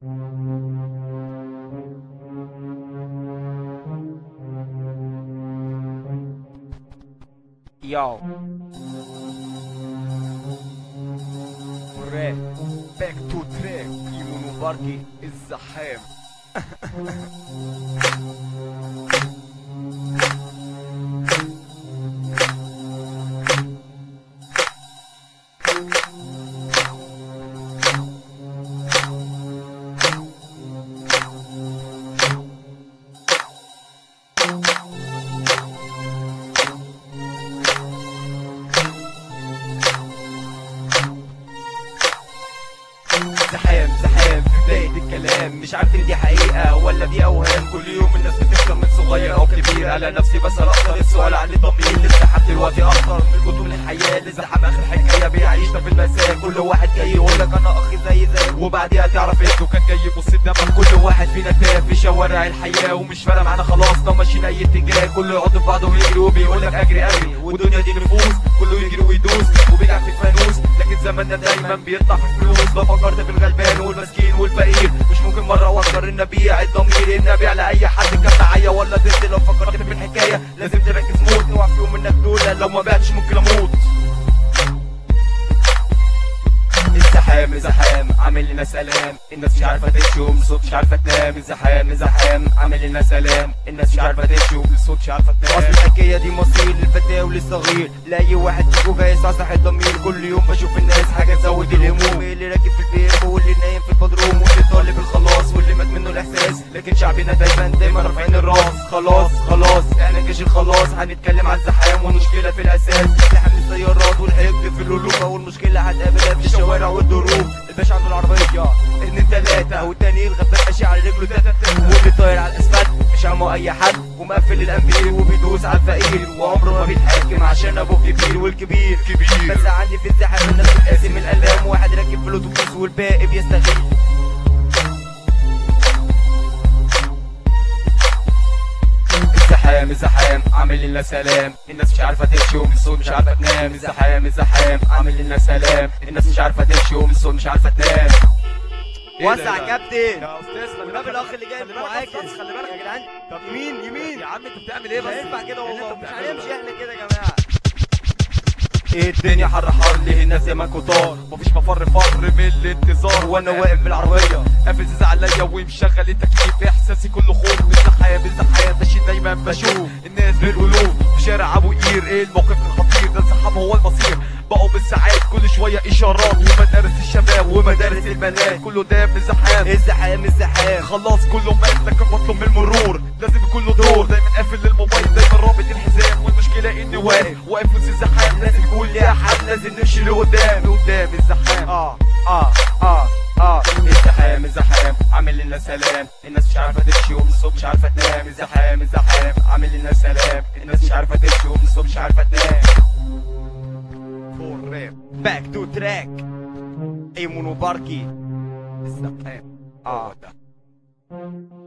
Yo. Rap. Back to track. Imuno Barki الزحام. زحام زحام في بداية الكلام مش عارف ان دي حقيقة ولا دي اوهام كل يوم الناس بتفهم من صغير او كبير على نفسي بسأل اكتر السؤال عن الضمير لسه لحد دلوقتي اكتر من بطول الحياة لزحام اخر حكاية بيعيشنا في المساء كل واحد جاي يقول لك انا اخي زي زيك وبعديها تعرف انه كان جاي يبص قدامك كل واحد فينا تاه في شوارع الحياة ومش فارق معانا خلاص طب ماشيين اي اتجاه كله يقعد في بعضه ويجري وبيقول لك اجري اجري والدنيا دي نفوس كله يجري ويدوس وبيلعب في الفانوس لكن زماننا دايما بيطلع في الفلوس لو فكرت في الغلبان والمسكين والفقير مش ممكن مره افكر ان ابيع الضمير ان ابيع لاي حد كان معايا ولا ضد لو فكرت في الحكايه لازم تركز موت اوعى في يوم منك دول لو ما بعتش ممكن اموت الزحام الزحام عامل لنا سلام الناس مش عارفه تشوم الصوت مش عارفه تنام الزحام الزحام عامل لنا سلام الناس مش عارفه تشوم الصوت مش عارفه تنام اصل الحكايه دي مصير للفتاه وللصغير لاي واحد فيكم جاي يصحصح الضمير كل يوم بشوف الناس حاجه تزود الهموم اللي راكب في البيت واللي نايم في البدروم واللي طالب الخلاص واللي مات منه الاحساس لكن شعبنا دايما دايما رافعين الراس خلاص خلاص احنا جيش الخلاص هنتكلم عن الزحام والمشكله في الاساس زحام السيارات والحقد في القلوب والمشكله هتقابلها في الشوارع والدروب الباشا عنده العربيه اتنين تلاته والتاني الغبان ماشي على رجله تاتا واللي طاير على الاسفلت مش همه اي حد ومقفل الانبير وبيدوس على الفقير وعمره ما بيتحاكم عشان ابوه كبير والكبير كبير بس عندي في الزحام الناس بتقاسم الالام واحد راكب في الاتوبيس والباقي بيستغل الزحام الزحام عامل لنا سلام الناس مش عارفه تمشي ومن الصوت مش عارفه تنام الزحام الزحام عامل لنا سلام الناس مش عارفه تمشي ومن الصوت مش عارفه تنام وسع يا كابتن يا استاذ خلي والنبي بالك الاخ اللي جاي خلي من بالك معاكس بس، خلي بالك يا جدعان طب يمين يمين يا عم انت بتعمل ايه مش بس هينفع كده اللي والله انت مش بتعمله هنمشي ده. احنا كده يا جماعه ايه الدنيا حر حر ليه الناس زي ما كتار مفيش مفر فر من الانتظار وانا واقف بالعربيه قافل زيزة عليا ومشغل التكييف احساسي كله خوف بالزحام بالزحام ماشي دايما بشوف الناس بالقلوب في شارع ابو قير ايه الموقف الخطير ده الزحام هو المصير بقوا بالساعات كل شويه اشارات ومدارس الشباب ومدارس البنات كله ده بالزحام الزحام الزحام خلاص كله مات لكن بطلب من المرور لازم يكون له دور دايما قافل للموبايل دايما رابط الحزام والمشكله اني واقف واقف وسط الزحام لازم يكون ليها حل لازم نمشي لقدام لقدام الزحام اه اه اه اه الزحام الزحام عامل لنا سلام الناس مش عارفه تمشي ومن الصوت مش عارفه تنام الزحام الزحام عامل لنا سلام الناس مش عارفه تمشي ومن الصوت مش عارفه تنام فور راب باك تو تراك ايمون وباركي الزحام اه ده